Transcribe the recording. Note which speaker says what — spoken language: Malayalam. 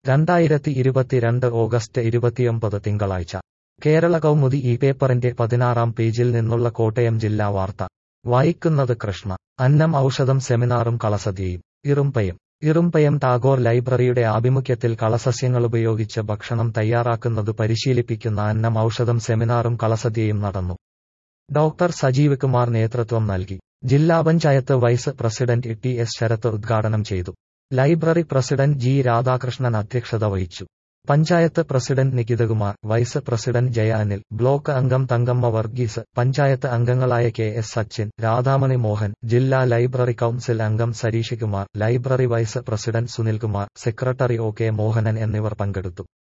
Speaker 1: രണ്ടായിരത്തി ഇരുപത്തിരണ്ട് ഓഗസ്റ്റ് ഇരുപത്തിയൊമ്പത് തിങ്കളാഴ്ച കേരള കൗമുദി ഈ പേപ്പറിന്റെ പതിനാറാം പേജിൽ നിന്നുള്ള കോട്ടയം ജില്ലാ വാർത്ത വായിക്കുന്നത് കൃഷ്ണ അന്നം ഔഷധം സെമിനാറും കളസദ്യയും ഇറുമ്പയം ഇറുമ്പയം ടാഗോർ ലൈബ്രറിയുടെ ആഭിമുഖ്യത്തിൽ കളസസ്യങ്ങളുപയോഗിച്ച് ഭക്ഷണം തയ്യാറാക്കുന്നത് പരിശീലിപ്പിക്കുന്ന അന്നം ഔഷധം സെമിനാറും കളസദ്യയും നടന്നു ഡോക്ടർ സജീവ് കുമാർ നേതൃത്വം നൽകി ജില്ലാ panchayat vice president T S Sarath ഉദ്ഘാടനം ചെയ്തു ലൈബ്രറി പ്രസിഡന്റ് ജി രാധാകൃഷ്ണൻ അധ്യക്ഷത വഹിച്ചു panchayat president Nikithakumar vice president Jaya Anil block അംഗം തങ്കമ്മ വർഗീസ് പഞ്ചായത്ത് അംഗങ്ങളായ കെ എസ് സച്ചിൻ രാധാമണി മോഹൻ ജില്ലാ ലൈബ്രറി കൌൺസിൽ അംഗം Sarish Kumar library vice president Sunilkumar secretary O K Mohanan എന്നിവർ പങ്കെടുത്തു